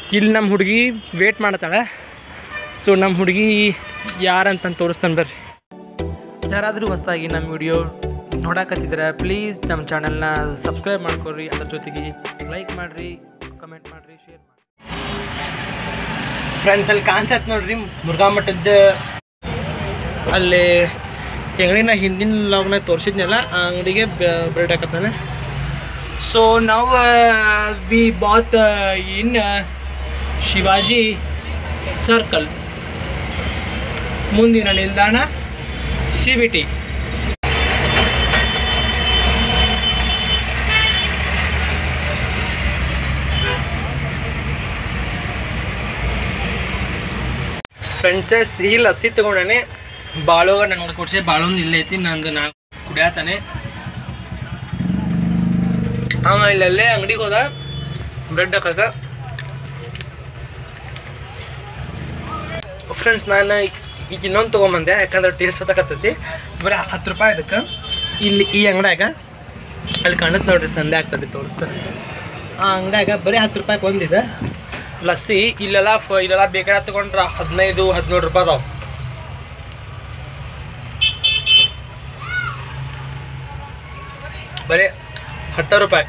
ಇಲ್ಲಿ ನಮ್ಮ ಹುಡುಗಿ ವೇಟ್ ಮಾಡ್ತಾಳೆ ಸೊ ನಮ್ಮ ಹುಡುಗಿ ಯಾರಂತ ತೋರಿಸ್ತಾನೆ ಬರ್ರಿ ಯಾರಾದರೂ ಹೊಸದಾಗಿ ನಮ್ಮ ವಿಡಿಯೋ ನೋಡಕತ್ತಿದ್ರೆ ಪ್ಲೀಸ್ ನಮ್ಮ ಚಾನಲ್ನ ಸಬ್ಸ್ಕ್ರೈಬ್ ಮಾಡ್ಕೊರಿ ಅದ್ರ ಜೊತೆಗೆ ಲೈಕ್ ಮಾಡಿರಿ ಕಮೆಂಟ್ ಮಾಡಿರಿ ಶೇರ್ ಮಾಡಿ ಫ್ರೆಂಡ್ಸ್ ಅಲ್ಲಿ ಕಾಣ್ತೈತೆ ನೋಡ್ರಿ ಮುರುಘಾ ಮಠದ ಅಲ್ಲಿ ಅಂಗಡಿನ ಹಿಂದಿನ ಲಾಗ್ನ ತೋರಿಸಿದ್ನಲ್ಲ ಆ ಅಂಗಡಿಗೆ ಬ್ರೆಡ್ ಹಾಕತ್ತಾನೆ ಸೊ ನಾವು ವಿ ಬಾತ್ ಇನ್ ಶಿವಾಜಿ ಸರ್ಕಲ್ ಮುಂದಿನ ನಿಲ್ದಾಣ ಸಿ ಬಿ ಟಿ ಫ್ರೆಂಡ್ಸೇ ಸಿಹಿ ಲಸ್ಸಿ ತೊಗೊಂಡಾನೆ ಬಾಳುಗ ನನಗೆ ಕೊಡ್ಸಿ ಬಾಳೊಂದು ಇಲ್ಲೇ ಐತಿ ನಂದು ನಾ ಕುಡಿಯತಾನೆ ಅವ ಇಲ್ಲಲ್ಲೇ ಅಂಗಡಿಗೆ ಹೋದ ಬ್ರೆಡ್ ಹಾಕಕ ಫ್ರೆಂಡ್ಸ್ ನಾನು ಈಗ ಇನ್ನೊಂದು ತೊಗೊಂಬಂದೆ ಯಾಕಂದ್ರೆ ಟೇಸ್ಟ್ ಹೊತ್ತಕತ್ತೈತಿ ಬರೀ ಹತ್ತು ರೂಪಾಯಿ ಅದಕ್ಕೆ ಇಲ್ಲಿ ಈ ಅಂಗಡ್ಯಾಗ ಅಲ್ಲಿ ಕಾಣುತ್ತೆ ನೋಡ್ರಿ ಸಂದೆ ಆಗ್ತದೆ ತೋರಿಸ್ತಾರೆ ಆ ಅಂಗಡ್ಯಾಗ ಬರೀ ಹತ್ತು ರೂಪಾಯಿಗೆ ಒಂದಿದೆ ಲಸ್ಸಿ ಇಲ್ಲೆಲ್ಲ ಫ- ಇಲ್ಲೆಲ್ಲ ಬೇಕಾದ್ರೆ ತಗೊಂಡ್ರೆ ಹದಿನೈದು ಹದಿನೇಳು ರೂಪಾಯಿ ಅದಾವೆ ಬರೀ ಹತ್ತು ರೂಪಾಯಿ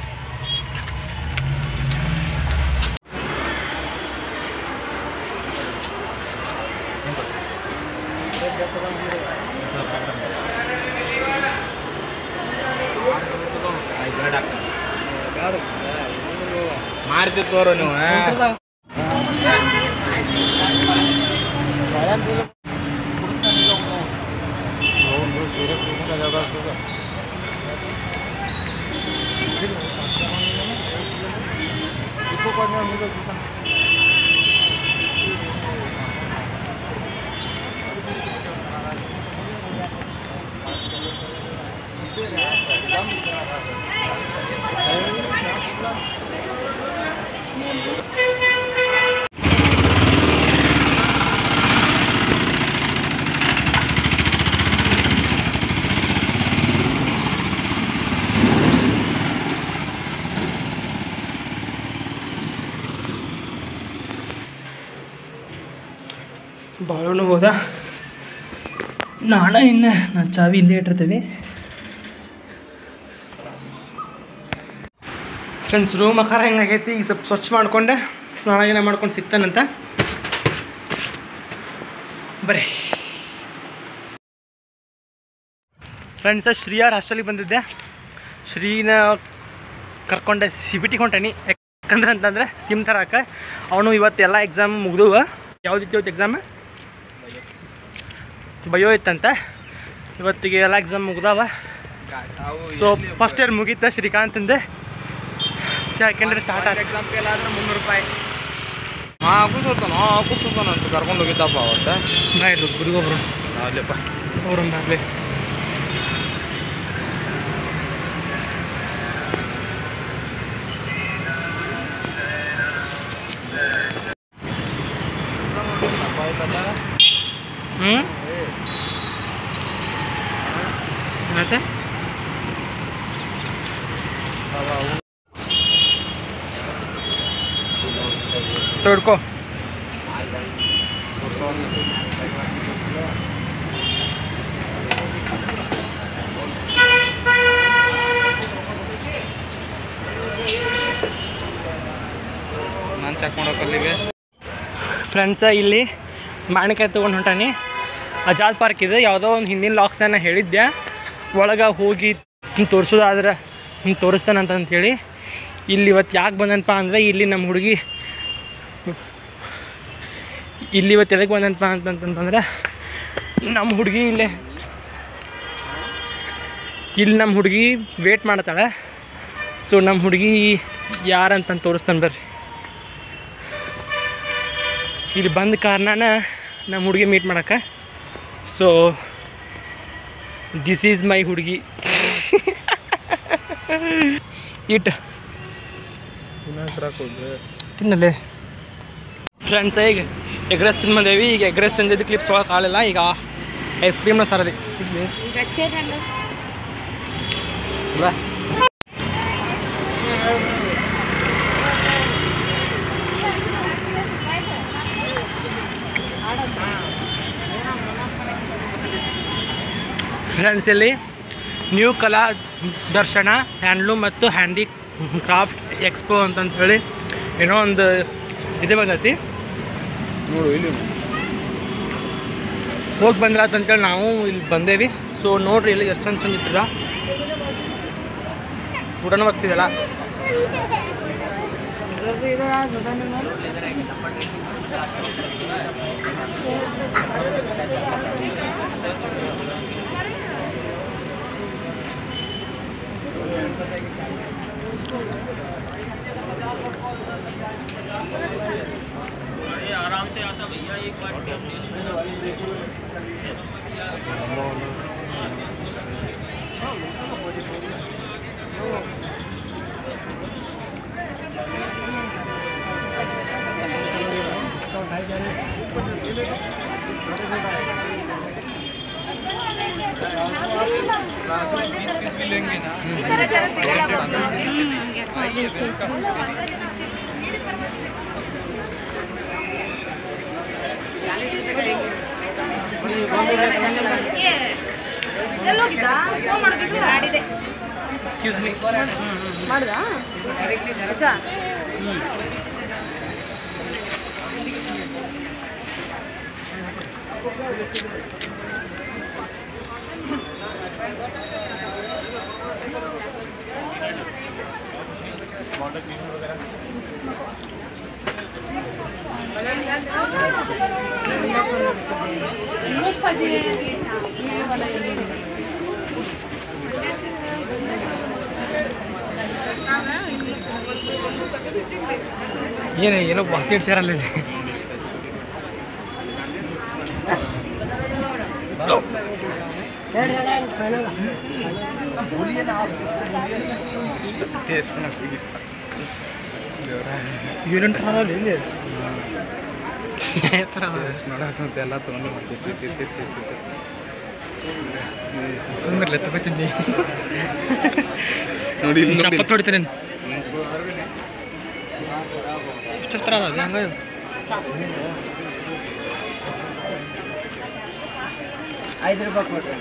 ಮಾರ್ತಿ ತೋರು ನೀವು ಬಾಳೋಣ ಹೋದ ನಾಣ ಇನ್ನು ನಾನು ಚಾವಿ ಇಲ್ಲೇ ಇಟ್ಟಿರ್ತೀವಿ ಫ್ರೆಂಡ್ಸ್ ರೂಮ್ ಆಕಾರ ಹೆಂಗಾಗೈತಿ ಈಗ ಸ್ವಲ್ಪ ಸ್ವಚ್ಛ ಮಾಡ್ಕೊಂಡೆ ಸ್ನಾನ ಗೀನ ಮಾಡ್ಕೊಂಡು ಸಿಗ್ತಾನಂತ ಬರ್ರಿ ಫ್ರೆಂಡ್ಸ್ ಶ್ರೀಯಾರ್ ಹಾಸ್ಟೆಲಿಗೆ ಬಂದಿದ್ದೆ ಶ್ರೀನ ಕರ್ಕೊಂಡೆ ಸಿ ಬಿ ಟಿ ಹೊಂಟಾನಿ ಯಾಕಂದ್ರೆ ಅಂತಂದ್ರೆ ಸಿಮ್ ತರಾಕ ಅವನು ಇವತ್ತು ಎಲ್ಲ ಎಕ್ಸಾಮ್ ಮುಗ್ದುವ ಯಾವ್ದಿತ್ತು ಇವತ್ತು ಎಕ್ಸಾಮ್ ಬಯೋ ಇತ್ತಂತ ಇವತ್ತಿಗೆ ಎಲ್ಲ ಎಕ್ಸಾಮ್ ಮುಗ್ದಾವ ಸೊ ಫಸ್ಟ್ ಇಯರ್ ಮುಗೀತ ಶ್ರೀಕಾಂತಂದು ಸೆಕೆಂಡ್ ಇಯರ್ ಸ್ಟಾರ್ಟ್ ಆಗ ಎಕ್ಸಾಮ್ ಫೇಲ್ ಆದ್ರೆ ಮುನ್ನೂರು ರೂಪಾಯಿ ಹಾಂ ಹಾಕುಸೋತಾನ ಹಾಕುಸೋತಾನ ಅಂತ ಕರ್ಕೊಂಡು ಹೋಗಿದ್ದಪ್ಪ ಅವತ್ತ ಆಯ್ತು ಗುರುಗೊಬ್ರು ಅಲ್ಲಪ್ಪ ಅವ್ರನ್ನ ಆಗಲಿ ಹ್ಞೂ ಮತ್ತೆ ತೋಡ್ಕೋ ನಾನು ಚೆಕ್ ಮಾಡೋಕೆ ಅಲ್ಲಿಗೆ ಫ್ರೆಂಡ್ಸ ಇಲ್ಲಿ ಮಾಣಿಕಾಯಿ ತೊಗೊಂಡು ಹೊಂಟಾನಿ ಅಜಾದ್ ಪಾರ್ಕ್ ಇದೆ ಯಾವುದೋ ಒಂದು ಹಿಂದಿನ ಲಾಕ್ಸನ್ನ ಹೇಳಿದ್ದೆ ಒಳಗೆ ಹೋಗಿ ಹಿಂಗೆ ತೋರಿಸೋದಾದ್ರೆ ಹಿಂಗೆ ತೋರಿಸ್ತಾನಂತ ಹೇಳಿ ಇಲ್ಲಿ ಇವತ್ತು ಯಾಕೆ ಬಂದನಪ್ಪ ಅಂದರೆ ಇಲ್ಲಿ ನಮ್ಮ ಹುಡುಗಿ ಇಲ್ಲಿ ಇವತ್ತು ಎದಕ್ಕೆ ಬಂದನಪ್ಪ ಅಂತಂತಂದ್ರೆ ನಮ್ಮ ಹುಡುಗಿ ಇಲ್ಲೇ ಇಲ್ಲಿ ನಮ್ಮ ಹುಡುಗಿ ವೇಟ್ ಮಾಡ್ತಾಳೆ ಸೊ ನಮ್ಮ ಹುಡುಗಿ ಯಾರಂತ ತೋರಿಸ್ತಾನೆ ಬರ್ರಿ ಇಲ್ಲಿ ಬಂದ ಕಾರಣನ ನಮ್ಮ ಹುಡುಗಿ ಮೀಟ್ ಮಾಡಕ್ಕೆ ಸೊ ದಿಸ್ ಈಸ್ ಮೈ ಹುಡುಗಿ ಇಟ್ ತಿನ್ನಲ್ಲೇ ಫ್ರೆಂಡ್ಸ್ ಈಗ ಎಗ್ರೆಸ್ ತಿಂದು ಬಂದೇವಿ ಈಗ ಎಗ್ರೆಸ್ ತಿಂದಿದ್ದು ಕ್ಲಿಪ್ಸ್ ತೊಗೊಳಕ್ಕೆ ಆಗಲಿಲ್ಲ ಈಗ ಐಸ್ ಕ್ರೀಮ್ನ ಸರದಿ ಇಡ್ಲಿ ಬಾ ಫ್ರೆಂಡ್ಸ್ ಇಲ್ಲಿ ನ್ಯೂ ಕಲಾ ದರ್ಶನ ಹ್ಯಾಂಡ್ಲೂಮ್ ಮತ್ತು ಹ್ಯಾಂಡಿ ಕ್ರಾಫ್ಟ್ ಎಕ್ಸ್ಪೋ ಅಂತಂತ ಹೇಳಿ ಏನೋ ಒಂದು ಇದು ಬಂದೈತಿ ನೋಡು ಇಲ್ಲಿ ಹೋಗಿ ಬಂದ್ರಾತ್ ಅಂತೇಳಿ ನಾವು ಇಲ್ಲಿ ಬಂದೇವಿ ಸೊ ನೋಡ್ರಿ ಇಲ್ಲಿ ಎಷ್ಟು ಚಂದ ಚಂದ ಇಟ್ಟಿರ ಊಟನೂ ಬಗ್ಸಿದಲ್ಲ ಎಲ್ಲೋಗಿದ್ದ ಫೋನ್ ಮಾಡಬೇಕು ಮಾಡಿದೆ ಎಕ್ಸ್ಕ್ಯೂಸ್ ಮೀ ಮಾಡ್ದ ನಿಜ ಏನು ಏನೋ ಬಾಸ್ಕೆಟ್ ಸೇರಲ್ಲ ಇಲ್ಲಿ ಏನೇನು ಥರ ಅದಾವಲ್ಲ ಇಲ್ಲಿ ಯಾವ ಥರ ಅದಾವ ನೋಡಕ್ಕಂತ ಎಲ್ಲ ತೊಗೊಂಡು ಸುಮ್ಮನೆ ತಗೋತಿದ್ನಿ ನೋಡಿ ಇಲ್ಲಿ ನೋಡಿ ಚಪ್ಪತ್ತು ಹೊಡಿತೀನಿ ಎಷ್ಟು ಥರ ಅದಾವ ಹಂಗ ಐದು ರೂಪಾಯಿ ಕೊಡ್ರಿ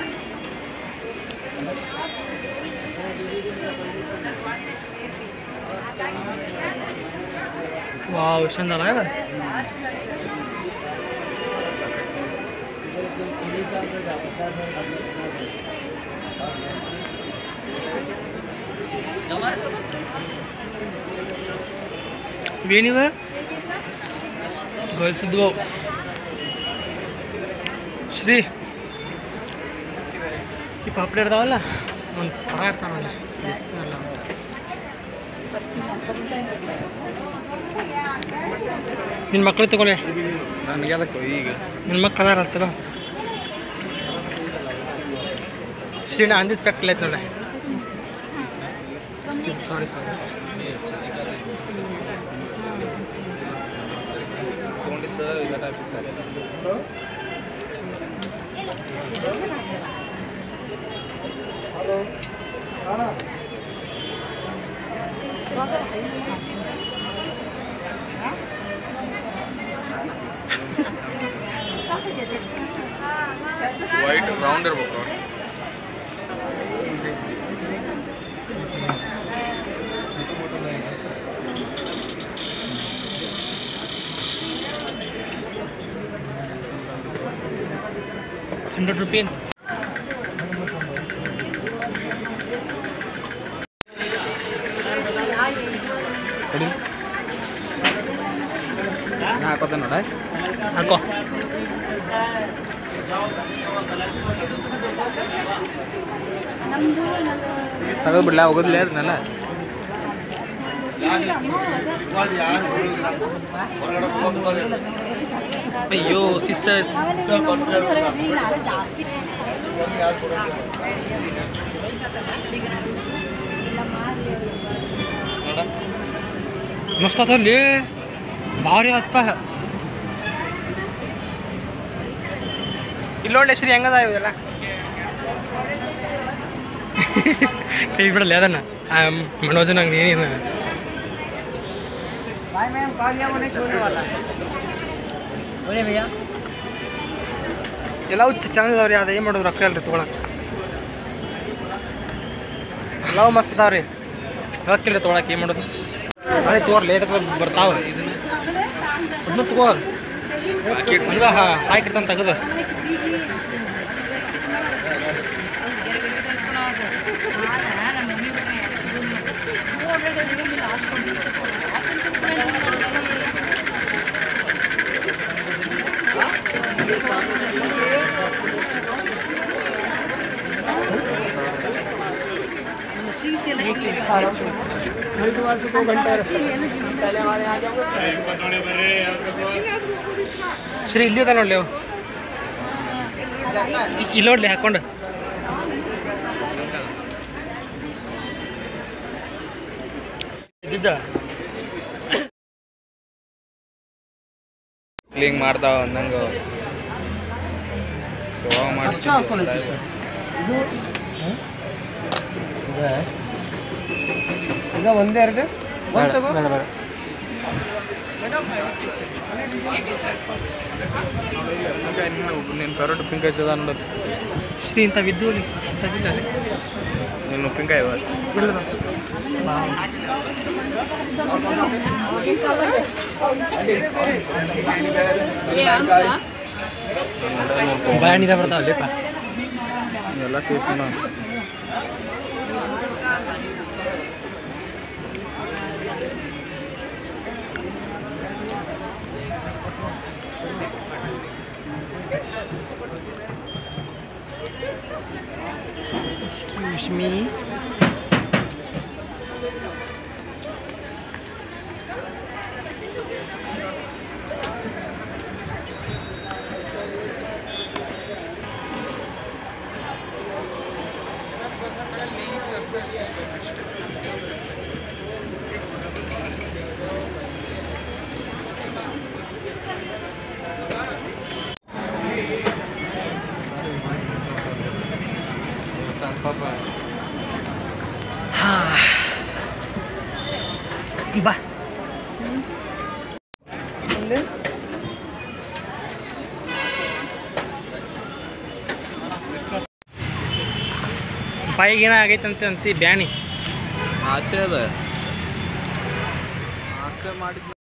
ವಾವ್ ಎಷ್ಟು ಚಂದ ಅಲ್ಲ ಇವ? ಇವೇನಿವ ಗರ್ಲ್ಸ್ ಇದ್ವು ಶ್ರೀ ಈ ಪಾಪಡಿ ಇರ್ತಾವಲ್ಲ ಒಂದು ಪರ ಇರ್ತಾವಲ್ಲ ಜಾಸ್ತಿ ಅಲ್ಲ ನಿನ್ನ ಮಕ್ಕಳು ತಗೊಳ್ಳಿ ನನಗೆ ಅದಕ್ಕೆ ಈಗ ನಿನ್ನ ಮಕ್ಕಳು ಅದಾರ ತಗೋ ಶ್ರೀನ ಅಂದಿಸ್ಬೇಕಿಲ್ಲ ನೋಡಿ ಸಾರಿ ಸಾರಿ ಸಾರಿ ತೊಗೊಂಡಿದ್ದು ಇಲ್ಲ ಟೈಪ್ ಇರ್ತಾರೆ ವೈಟ್ ರೌಂಡ್ ಇರ್ಬೇಕು ಹಂಡ್ರೆಡ್ ರುಪಿ ಅಂತ ಕೊಡಿ ನಾ ಹಾಕೋತ ನೋಡ ಹಾಕೋ ತೆಗೆದು ಬಿಡ್ಲಾ ಹೋಗೋದಿಲ್ಲ ಅದನ್ನೆಲ್ಲ ಅಯ್ಯೋ ಸಿಸ್ಟರ್ಸ್ ಮಸ್ತ್ ಅದಲ್ಲಿ ಭಾರಿ ಆತ್ಪ ಇಲ್ಲೊಳ್ಳೆ ಶ್ರೀ ಹೆಂಗದ ಇವೆಲ್ಲ ಕೈ ಬಿಡಲ್ಲ ಅದನ್ನ ಮನೋಜ್ ನಂಗೆ ಏನೇನು ಎಲ್ಲ ಹುಚ್ಚ ಚಂದ ಅದಾವ್ರಿ ಅದು ಏನು ಮಾಡೋದು ರೊಕ್ಕ ಅಲ್ರಿ ತೊಗೊಳಕ್ಕೆ ಎಲ್ಲವೂ ಮಸ್ತ್ ಇದಾವೆ ರೀ ಹೋಗ್ತಿಲ್ಲ ತೊಗೊಳಕ್ಕೆ ಏನು ಮಾಡೋದು ನಾಳೆ ತೋರ್ಲಿ ಇದಕ್ಕೆ ಬರ್ತಾವೆ ಅದನ್ನು ತಗೋ ಹಂಗೆ ಹಾಕಿರ್ತಾನೆ ತೆಗೆದು ಶ್ರೀ ಇಲ್ಲಿ ಅದ ನೋಡ್ಲಿ ಅವು ಇ- ಇಲ್ಲಿ ನೋಡ್ಲಿ ಹಾಕೊಂಡು ಇದ್ದಿದ್ದ ಕ್ಲೀನ್ ಮಾಡ್ತಾವ ಅಂದಂಗೆ ಮಾಡಿ ಇದು ಈಗ ಒಂದೆರಡು ಒಂದು ತಗೋ ನೀನು ಕರೆಕ್ಟ್ ಉಪ್ಪಿನಕಾಯಿ ಸದ ನೋಡೋದು ಶ್ರೀ ಇಂಥ ವಿದ್ದು ಅಲ್ಲಿ ಇಂಥವಿಲ್ಲ ಅಲ್ಲಿ ನೀನು ಉಪ್ಪಿನಕಾಯಿ ಇವತ್ತು ಬಾಯಾಣಿದ ಬರ್ತಾವಲ್ಲಪ್ಪ ಎಲ್ಲ ಟೇಸ್ಟ್ Excuse me. ಪಾಪ ಬಾ ಬಾಯಿಗೆ ಏನೋ ಆಗೈತಂತೆ ಅಂತಿ ಬ್ಯಾಣಿ ಆಸೆ ಅದ ಆಸೆ ಮಾಡಿದ್ನ